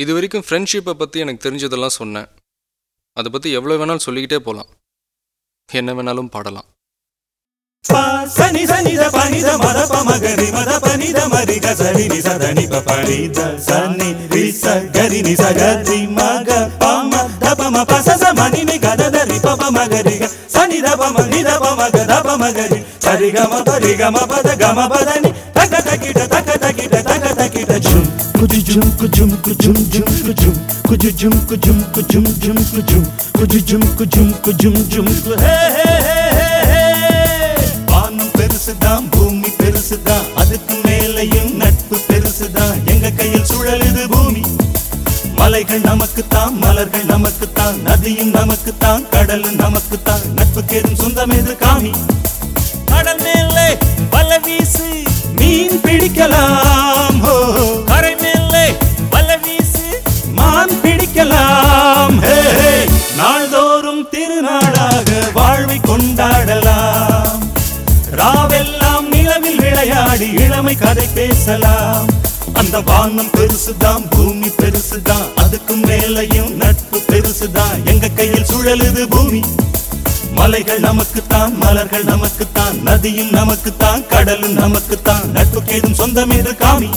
இது வரைக்கும் ஃப்ரெண்ட்ஷிப்பை பற்றி எனக்கு தெரிஞ்சதெல்லாம் சொன்னேன் அதை பற்றி எவ்வளோ வேணாலும் சொல்லிக்கிட்டே போகலாம் என்ன வேணாலும் பாடலாம் ప సని సని ద పని ద మద ప మగరి మద పని ద మరి గ సరి ని సద ని ప పని ద సని రి స గరి ని స గ రి మగ ప మ ద ప మ ప స స మ ని ని గ ద ద రి ప ప మగరి గ సని ద ప మ ని ద ప మ గ ద ప మగరి సరి గ మ ప రి గ మ ప ద గ మ ప ద ని తక తకిట తక తకిట తక తకిట జుమ్ కుజు జుమ్ కుజుమ్ కుజుమ్ జుమ్ కుజుమ్ కుజు జుమ్ కుజుమ్ కుజుమ్ జుమ్ కుజుమ్ కుజు జుమ్ కుజుమ్ కుజుమ్ జుమ్ కు హే హే హే హే హే வானம் பெருசுதான் பூமி பெருசுதான் அதுக்கு மேலையும் நட்பு பெருசுதான் எங்க கையில் சுழலுது பூமி மலைகள் நமக்குத்தான் மலர்கள் நமக்குத்தான் நதியும் நமக்குத்தான் கடலும் நமக்குத்தான் நட்புக்கு ஏதும் சொந்தம் எது காமி கடல் மேலே வல வீசு மீன் பிடிக்கலாம் ஹோ கரை மேலே வல வீசு மான் பிடிக்கலாம் ஹே, ஹே. நாள்தோறும் திருநாளாக வாழ்வை கொண்டாடலாம் ராவெல்லாம் நிலவில் விளையாடி இளமை கதை பேசலாம் அந்த வானம் பெருசுதான் பூமி பெருசுதான் அதுக்கும் மேலையும் நட்பு பெருசுதான் எங்க கையில் சுழலுது பூமி மலைகள் நமக்குத்தான் மலர்கள் நமக்குத்தான் நதியும் நமக்குத்தான் கடலும் நமக்குத்தான் நட்புக்கு ஏதும் சொந்தம் எது காமி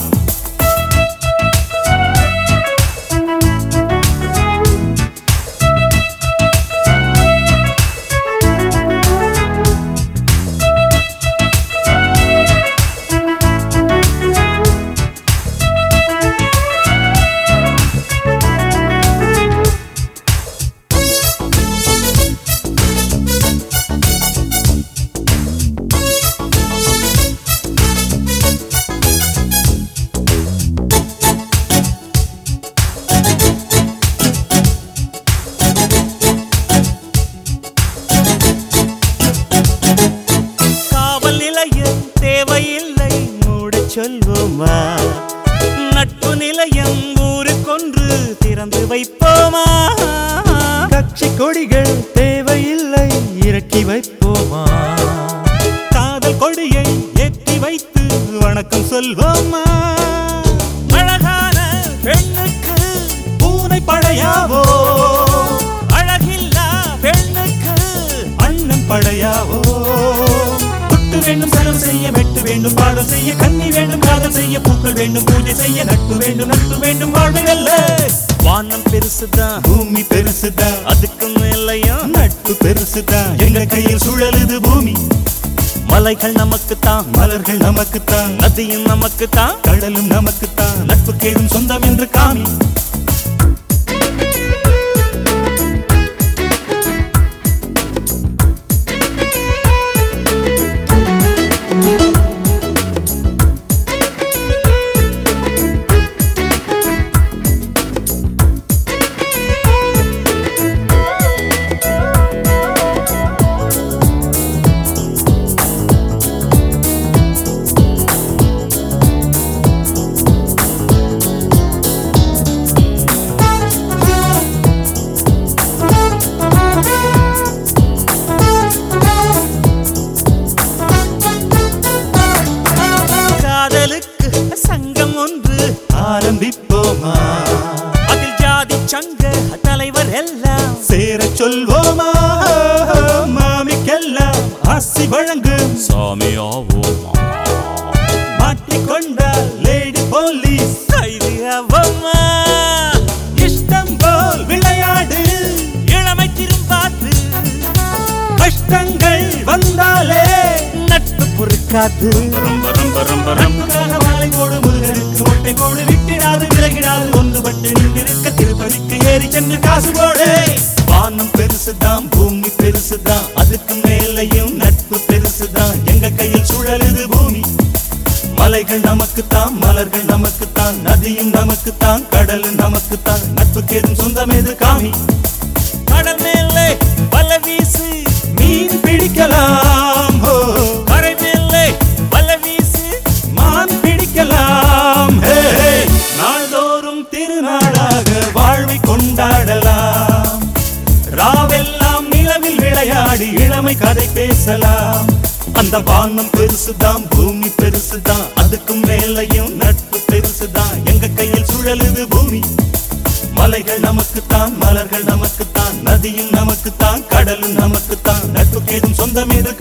காவல் நிலையம் தேவையில்லை மூடச் சொல்வோமா நட்பு நிலையம் ஊருக்கொன்று திறந்து வைப்போமா கட்சி கொடிகள் தேவையில்லை இறக்கி வைப்போமா காதல் கொடியை ஏற்றி வைத்து வணக்கம் சொல்வோமா அழகான பெண்ணுக்கு பூனை படையாவோ அழகில்லா பெண்ணுக்கு அண்ணன் படையாவோ துட்டு வேண்டும் செலவு செய்ய வெட்டு வேண்டும் பாடம் செய்ய கன்னி வேண்டும் காதல் செய்ய பூக்கள் வேண்டும் பூஜை செய்ய நட்பு வேண்டும் நட்பு வேண்டும் வாழ்வு அல்ல வானம் பெருசுதான் பூமி பெருசுதான் அதுக்கு மேலையும் நட்பு பெருசுதான் எங்க கையில் சுழலுது பூமி மலைகள் நமக்குத்தான் மலர்கள் நமக்குத்தான் நதியும் நமக்குத்தான் கடலும் நமக்குத்தான் நட்பு கேடும் சொந்தம் என்று காமி காதலுக்கு சங்கம் ஒன்று ஆரம்பிப்போமா அதில் ஜாதி சங்க தலைவர் எல்லாம் சேர சொல்வோமா மாமிக்கெல்லாம் ஆசி வழங்கு சாமியாவோமா மாட்டிக்கொண்டால் லேடி போலீஸ் கைதியாவோமா இஷ்டம் போல் விளையாடு இளமை திரும்பாது கஷ்டங்கள் வந்தாலே நட்பு பொறுக்காது ரொம்ப ரொம்ப ரொம்ப ரம்புக்காக மாலை போடு முருகனுக்கு மொட்டை போடு விட்டிடாது விலகிடாது ஒன்றுபட்டு நின்றிருக்க திருப்பதிக்கு ஏறி சென்று காசு போடு வானம் பெருசுதான் பூமி பெருசுதான் அதுக்கு மேலையும் நட்பு பெருசுதான் எங்க கையில் சுழலுது பூமி மலைகள் நமக்குத்தான் மலர்கள் நமக்குத்தான் நதியும் நமக்குத்தான் கடலும் நமக்குத்தான் நட்புக்கு ஏதும் சொந்தம் எது காமி கடல் மேலே வல வீசு மீன் பிடிக்கலாம் ஹோ கரை மேலே வல வீசு மான் பிடிக்கலாம் ஹே, ஹே. நாள்தோறும் திருநாளாக வாழ்வை கொண்டாடலாம் ராவெல்லாம் நிலவில் விளையாடி இளமை கதை பேசலாம் அந்த வானம் பெருசுதான் பூமி பெருசுதான் அதுக்கும் மேலையும் நட்பு பெருசுதான் எங்க கையில் சுழலுது பூமி மலைகள் நமக்குத்தான் மலர்கள் நமக்குத்தான் நதியும் நமக்குத்தான் கடலும் நமக்குத்தான் நட்புக்கேதும் சொந்தம் எது